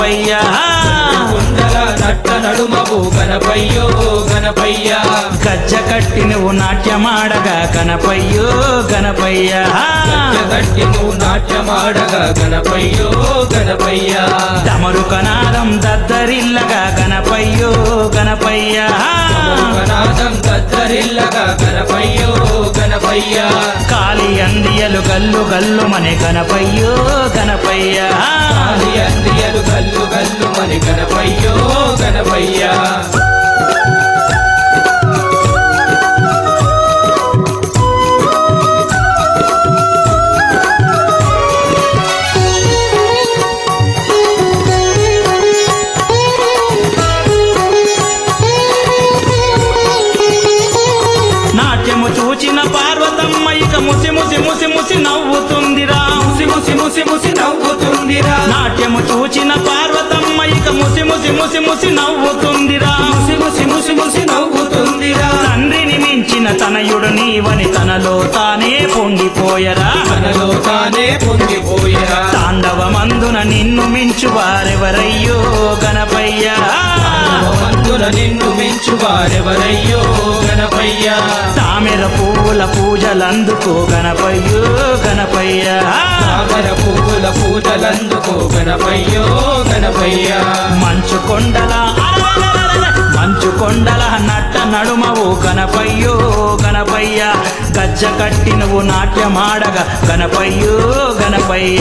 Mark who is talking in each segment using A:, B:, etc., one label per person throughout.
A: గణపయ్య
B: కుండల నట్ట నడుమవు గణపయ్యో గణపయ్య
A: గజ్జ కట్టి నువ్వు నాట్యమాడగా గణపయ్యో గణపయ్య
B: గట్టి నువ్వు నాట్యమాడగా గణపయ్యో గణపయ్య
A: తమరు కనాదం దద్దరిల్లగా గణపయ్యో గణపయ్య
B: నాదం దద్దరిల్లగా గణపయ్యో గణపయ్య
A: కాలి అందియలు గల్లు గల్లు మనే గణపయ్యో గణపయ్య
B: కాలి అందియలు గల్లు గల్లు మని గణపయ్యో గణపయ్య
A: నాట్యము చూచిన పార్వతమ్మ ఇక ముసి ముసి ముసి ముసి నవ్వుతుందిరా
B: ముసి ముసి ముసి ముసి నవ్వుతుందిరా
A: నాట్యము చూచిన పార్వతమ్మ ఇక ముసి ముసి ముసి ముసి నవ్వుతుందిరా
B: ముసి ముసి ముసి ముసి నవ్వుతుందిరా
A: తండ్రిని మించిన తనయుడు నీవని తనలో తానే పొంగిపోయరా
B: మనలో తానే పొంగిపోయిరా
A: తాండవమందున నిన్ను మించు వారెవరయ్యో గణపయ్య
B: మందుల నిన్ను మించు వారెవరయ్యో గణపయ్య
A: తామెర పువ్వుల పూజలందుకో గణపయ్యో గణపయ్య
B: సాగర పువ్వుల పూజలందుకో గణపయ్యో గణపయ్య
A: మంచు కొండల మంచు కొండల నట్ట నడుమవు గణపయ్యో గణపయ్య గజ్జ కట్టి నువ్వు నాట్యమాడగా గణపయ్యో గణపయ్య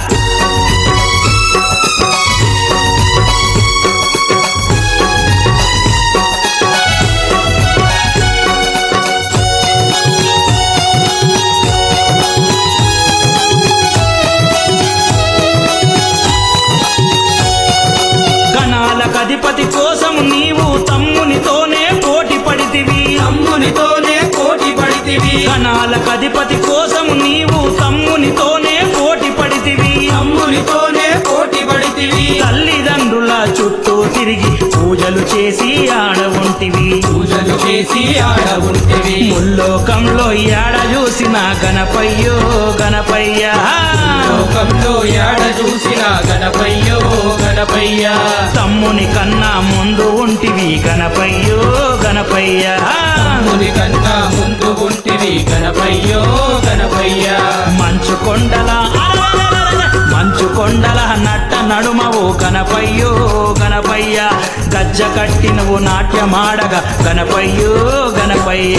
A: గణాలకు అధిపతి కోసం నీవు తమ్మునితోనే పోటీ పడితివి
B: తమ్మునితోనే కోటి పడితివి
A: గణాలకు అధిపతి కోసం నీవు తమ్మునితోనే పోటీ పడితివి
B: తమ్మునితోనే కోటి పడితివి
A: తల్లిదండ్రుల చుట్టూ తిరిగి పూజలు చేసి ఆడవుంటివి
B: పూజలు చేసి ఆడ ఉంటివి
A: ముల్లోకంలో ఏడ చూసిన గణపయ్యో గణపయ్య
B: లోకంలో ఏడ చూసిన గణపయ్యో గణపయ్య
A: తమ్ముని కన్నా ముందు ఉంటివి గణపయ్యో గణపయ్య
B: తమ్ముని కన్నా ముందు ఉంటివి గణపయ్యో గణపయ్య
A: మంచు కొండల మంచు కొండల నట్ట నడుమవు గణపయ్యో గణపయ్య గజ్జ కట్టి నువ్వు నాట్యమాడగా గణపయ్యో గణపయ్య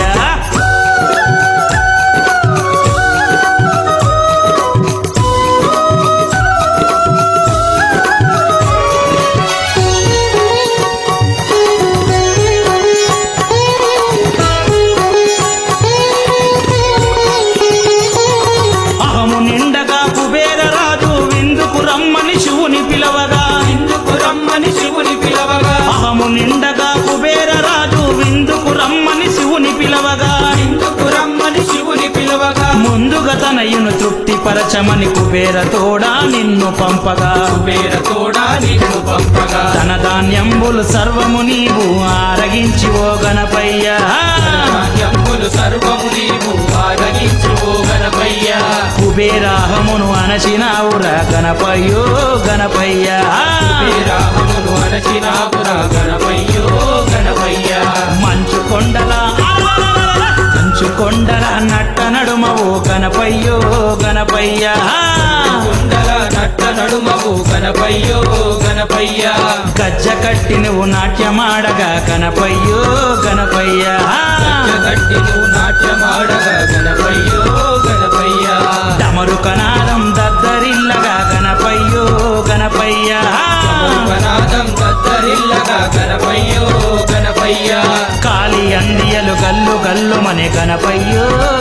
A: అహము నిండగా కుబేర రాజు విందుకు రమ్మని శివుని పిలవగా
B: ఇందుకు రమ్మని శివుని పిలవగా
A: అహము నిండగా కుబేర రాజు విందుకు రమ్మని శివుని పిలవగా
B: ఇందుకు రమ్మని శివుని పిలవగా
A: ముందుగా తనయును తృప్తిపరచమని కుబేర తోడా నిన్ను పంపగా
B: కుబేర తోడా నిన్ను పంపగా
A: తన ధాన్యంబులు సర్వము నీవు ఆరగించి ఓ గణపయ్య
B: ధాన్యములు సర్వము నీవు ఆరగించు ఓ గణపయ్య
A: కుబేరాహమును అనచినావురా గణపయ్యో గణపయ్య
B: కుబేరాహమును అరచినాపురా గణపయ్యో గణపయ్య
A: మంచు కొండల మంచు కొండల నట్ట నడుమవు గణపయ్యో గణపయ్య
B: కుండల నట్ట నడుమవు గణపయ్యో గణపయ్య
A: గజ్జ కట్టి నువ్వు నాట్యమాడగా గణపయ్యో గణపయ్య
B: గట్టి నువ్వు నాట్యమాడగా గణపయ్యో గణపయ్య
A: తమరు కనాదం దద్దరిల్లగా గణపయ్యో గణపయ్య
B: గణాదం దద్దరిల్లగా గణపయ్యో గణపయ్య
A: కాలి అందియలు గల్లు గల్లు మనే గణపయ్యో